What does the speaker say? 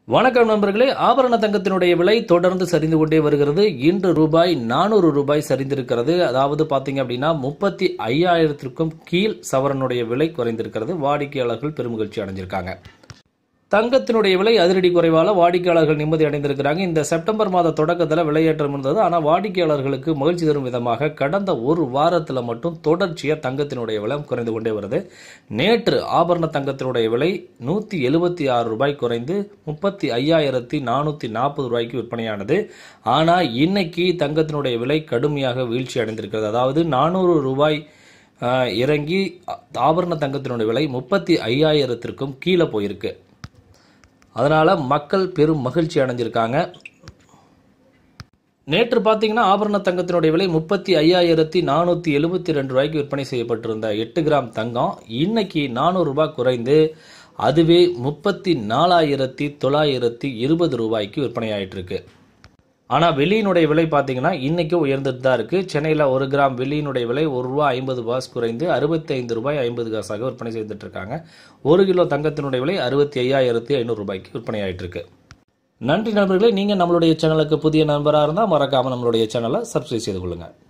வணக்கம் நண்பர்களே ஆபரண தங்கத்தினுடைய விலை தொடர்ந்து சரிந்து கொண்டே வருகிறது இன்று ரூபாய் நானூறு ரூபாய் சரிந்திருக்கிறது அதாவது பாத்தீங்க அப்படின்னா முப்பத்தி ஐயாயிரத்திற்கும் கீழ் சவரனுடைய விலை குறைந்திருக்கிறது வாடிக்கையாளர்கள் பெருமகிழ்ச்சி அடைஞ்சிருக்காங்க தங்கத்தினுடைய விலை அதிரடி குறைவால வாடிக்கையாளர்கள் நிம்மதி அடைந்திருக்கிறாங்க இந்த செப்டம்பர் மாத தொடக்கத்தில் விலையேற்றம் இருந்தது ஆனால் வாடிக்கையாளர்களுக்கு மகிழ்ச்சி தரும் விதமாக கடந்த ஒரு வாரத்தில் மட்டும் தொடர்ச்சியாக தங்கத்தினுடைய விலை குறைந்து கொண்டே வருது நேற்று ஆபரண தங்கத்தினுடைய விலை நூற்றி எழுபத்தி ஆறு ரூபாய் குறைந்து முப்பத்தி ஐயாயிரத்தி நானூற்றி நாற்பது ரூபாய்க்கு விற்பனையானது ஆனால் இன்னைக்கு தங்கத்தினுடைய விலை கடுமையாக வீழ்ச்சி அடைந்திருக்கிறது அதாவது நானூறு ரூபாய் ஆஹ், இறங்கி ஆபரண தங்கத்தினுடைய விலை முப்பத்தி ஐயாயிரத்திற்கும் கீழே போயிருக்கு அதனால மக்கள் பெரும் மகிழ்ச்சி அடைஞ்சிருக்காங்க நேற்று பார்த்தீங்கன்னா ஆபரண தங்கத்தினுடைய விலை முப்பத்தி ஐயாயிரத்தி நானூற்றி எழுபத்தி ரெண்டு ரூபாய்க்கு விற்பனை செய்யப்பட்டிருந்த எட்டு கிராம் தங்கம் இன்னைக்கு நானூறு ரூபாய் குறைந்து அதுவே முப்பத்தி நாலாயிரத்தி தொள்ளாயிரத்தி இருபது ரூபாய்க்கு விற்பனை ஆயிட்டு இருக்கு ஆனால் வெள்ளியினுடைய விலை பார்த்தீங்கன்னா இன்றைக்கும் உயர்ந்துட்டு தான் இருக்குது சென்னையில் ஒரு கிராம் வெள்ளியினுடைய விலை ஒரு ரூபா ஐம்பது காசு குறைந்து அறுபத்தி ஐந்து ரூபாய் ஐம்பது காசாக விற்பனை செய்துட்டு இருக்காங்க ஒரு கிலோ தங்கத்தினுடைய விலை அறுபத்தி ஐயாயிரத்தி ஐநூறு ரூபாய்க்கு விற்பனை ஆயிட்டு இருக்கு நன்றி நண்பர்களே நீங்கள் நம்மளுடைய சேனலுக்கு புதிய நண்பராக இருந்தால் மறக்காமல் நம்மளுடைய சேனலை சப்ஸ்கிரைப் செய்து கொள்ளுங்கள்